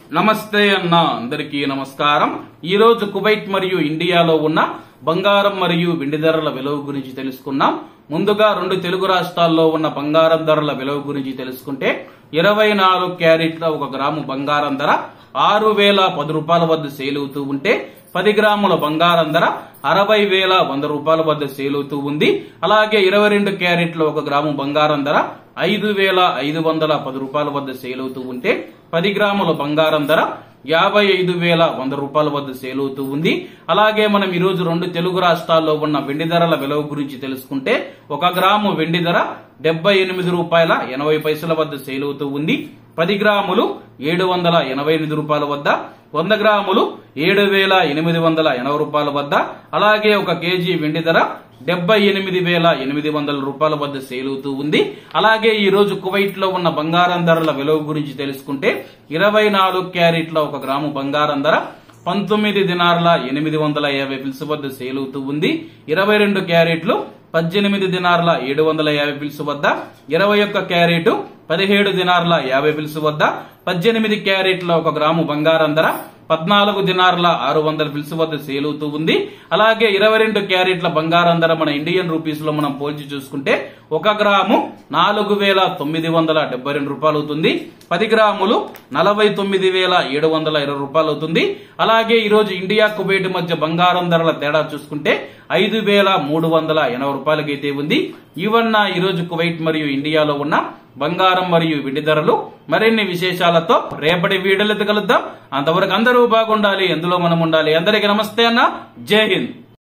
నమస్తే అన్న అందరికీ నమస్కారం ఈ రోజు కువైట్ మరియు ఇండియాలో ఉన్న బంగారం మరియు వెండి ధరల విలువ గురించి తెలుసుకున్నాం ముందుగా రెండు తెలుగు రాష్ట్రాల్లో ఉన్న బంగారం ధరల విలువ గురించి తెలుసుకుంటే ఇరవై నాలుగు క్యారెట్ల ఒక గ్రాము బంగారం ధర ఆరు వేల పది రూపాయల వద్ద సేల్ అవుతూ ఉంటే పది గ్రాముల బంగారం ధర అరవై వేల వంద రూపాయల వద్ద సేల్ అవుతూ ఉంది అలాగే ఇరవై రెండు క్యారెట్ల ఒక గ్రాము బంగారం ధర ఐదు వేల ఐదు వందల పది రూపాయల వద్ద సేల్ అవుతూ ఉంటే పది గ్రాముల బంగారం ధర యాభై ఐదు వేల వంద రూపాయల వద్ద సేల్ అవుతూ ఉంది అలాగే మనం ఈ రోజు రెండు తెలుగు రాష్ట్రాల్లో ఉన్న వెండి ధరల విలువ గురించి తెలుసుకుంటే ఒక గ్రాము వెండి ధర డెబ్బై ఎనిమిది రూపాయల ఎనభై పైసల వద్ద సేల్ అవుతూ ఉంది పది గ్రాములు ఏడు వందల ఎనభై ఎనిమిది రూపాయల వద్ద వంద గ్రాములు ఏడు వేల ఎనిమిది వందల ఎనభై రూపాయల వద్ద అలాగే ఒక కేజీ వెండి ధర డెబ్బై ఎనిమిది వేల ఎనిమిది వందల రూపాయల వద్ద సేల్ అవుతూ ఉంది అలాగే ఈ రోజు కువైట్ లో ఉన్న బంగారం ధరల విలువ గురించి తెలుసుకుంటే ఇరవై నాలుగు క్యారెట్ల ఒక గ్రాము బంగారం ధర పంతొమ్మిది దినార్ల ఎనిమిది వందల యాభై పిల్స్ వద్ద సేల్ అవుతూ ఉంది ఇరవై రెండు క్యారెట్లు పద్దెనిమిది దినార్ల ఏడు వందల యాభై పిల్స్ వద్ద ఇరవై ఒక్క క్యారెట్ పదిహేడు దినార్ల యాభై పిల్స్ వద్ద పద్దెనిమిది క్యారెట్ల ఒక గ్రాము బంగారం ధర పద్నాలుగు దినార్ల ఆరు వందల పిల్స్ వద్ద సేల్ అవుతూ ఉంది అలాగే ఇరవై రెండు క్యారెట్ల బంగారం ధర మన ఇండియన్ రూపీస్ లో మనం పోల్చి చూసుకుంటే ఒక గ్రాము నాలుగు వేల తొమ్మిది వందల డెబ్బై రెండు రూపాయలు అవుతుంది పది గ్రాములు నలభై తొమ్మిది వేల ఏడు వందల ఇరవై రూపాయలు అవుతుంది అలాగే ఈ రోజు ఇండియా కువైట్ మధ్య బంగారం ధరల తేడా చూసుకుంటే ఐదు వేల మూడు వందల ఎనభై రూపాయలకైతే ఉంది ఇవన్న ఈ రోజు కువైట్ మరియు ఇండియాలో ఉన్న బంగారం మరియు వెండి ధరలు మరిన్ని విశేషాలతో రేపటి వీడియోలు కలుద్దాం అంతవరకు అందరూ బాగుండాలి ఎందులో మనం ఉండాలి అందరికీ నమస్తే అన్న జై హింద్